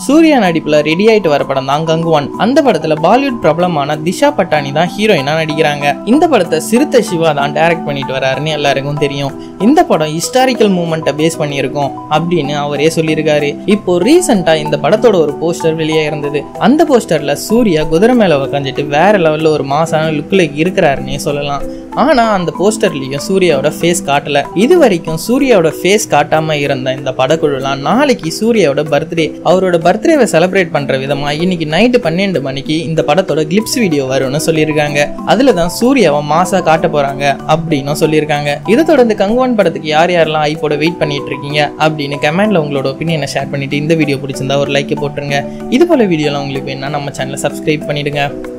சூர்யா நடிப்புல ரெடி ஆயிட்டு வர படம் தான் கங்குவான் அந்த படத்துல பாலிவுட் பிரபலமான திஷா பட்டானி தான் ஹீரோயினா நடிக்கிறாங்க இந்த படத்தை சிறுத்தை சிவா தான் டைரக்ட் பண்ணிட்டு வராருன்னு எல்லாருக்கும் தெரியும் இந்த படம் ஹிஸ்டாரிக்கல் மூமெண்ட்டை பேஸ் பண்ணியிருக்கோம் அப்படின்னு அவரே சொல்லியிருக்காரு இப்போ ரீசெண்டா இந்த படத்தோட ஒரு போஸ்டர் வெளியே இருந்தது அந்த போஸ்டர்ல சூர்யா குதிரை மேல உக்காந்துட்டு வேற லெவல்ல ஒரு மாசான லுக்ல இருக்கிறாருன்னே சொல்லலாம் ஆனா அந்த போஸ்டர்லயும் சூர்யாவோட ஃபேஸ் காட்டல இது வரைக்கும் சூர்யாவோட ஃபேஸ் காட்டாம இருந்த இந்த படக்குழுலாம் நாளைக்கு சூர்யாவோட பர்த்டே அவரோட பர்த்டேவை செலிப்ரேட் பண்ற விதமா இன்னைக்கு நைட்டு பன்னெண்டு மணிக்கு இந்த படத்தோட கிளிப்ஸ் வீடியோ வரும்னு சொல்லியிருக்காங்க அதுல தான் சூர்யாவை மாசா காட்ட போறாங்க அப்படின்னும் சொல்லியிருக்காங்க இதை தொடர்ந்து கங்குவான் படத்துக்கு யார் யாரெல்லாம் ஐப்போட வெயிட் பண்ணிட்டு இருக்கீங்க அப்படின்னு கமெண்ட்ல உங்களோட ஒப்பீனியனை ஷேர் பண்ணிட்டு இந்த வீடியோ பிடிச்சிருந்தா ஒரு லைக் போட்டுருங்க இது போல வீடியோலாம் உங்களுக்கு வேணா நம்ம சேனலை சப்ஸ்கிரைப் பண்ணிடுங்க